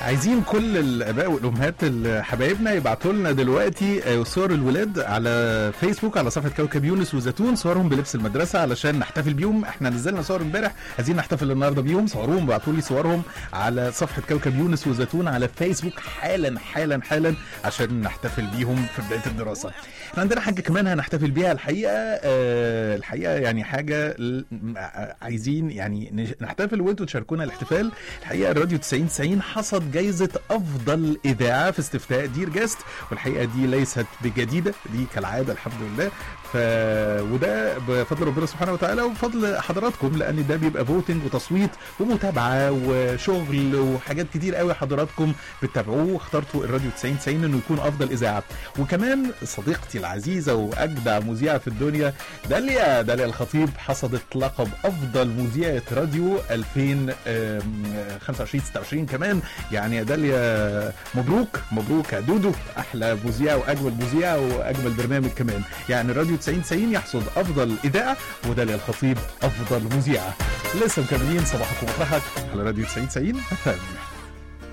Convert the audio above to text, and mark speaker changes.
Speaker 1: عايزين كل الاباء والامهات اللي حبايبنا يبعتوا لنا دلوقتي آه، صور الولاد على فيسبوك على صفحه كوكب يونس وزيتون صورهم بلبس المدرسه علشان نحتفل بيهم احنا نزلنا صور امبارح عايزين نحتفل النهارده بيهم صوروهم بعتوا لي صورهم على صفحه كوكب يونس وزيتون على فيسبوك حالا حالا حالا عشان نحتفل بيهم في بدايه الدراسه احنا عندنا حاجه كمان هنحتفل بيها الحقيقه آه الحقيقه يعني حاجه ل- م- ع- عايزين يعني نج- نحتفل وانتوا تشاركونا الاحتفال الحقيقه الراديو 90 90 حصد جايزه افضل اذاعه في استفتاء دير جاست والحقيقه دي ليست بجديده دي كالعاده الحمد لله ف وده بفضل ربنا سبحانه وتعالى وبفضل حضراتكم لان ده بيبقى فوتنج وتصويت ومتابعه وشغل وحاجات كتير قوي حضراتكم بتتابعوه واخترتوا الراديو 90 90 انه يكون افضل اذاعه وكمان صديقتي العزيزه واجدع مذيعه في الدنيا داليا داليا الخطيب حصدت لقب افضل مذيعه راديو 2025 26 كمان يعني يا داليا مبروك مبروك يا دودو احلى مذيعه واجمل مذيعه واجمل برنامج كمان يعني الراديو 90 90 يحصد افضل اذاعه وداليا الخطيب افضل مذيعه لسه مكملين صباحكم ومطرحك على راديو 90 90 فهم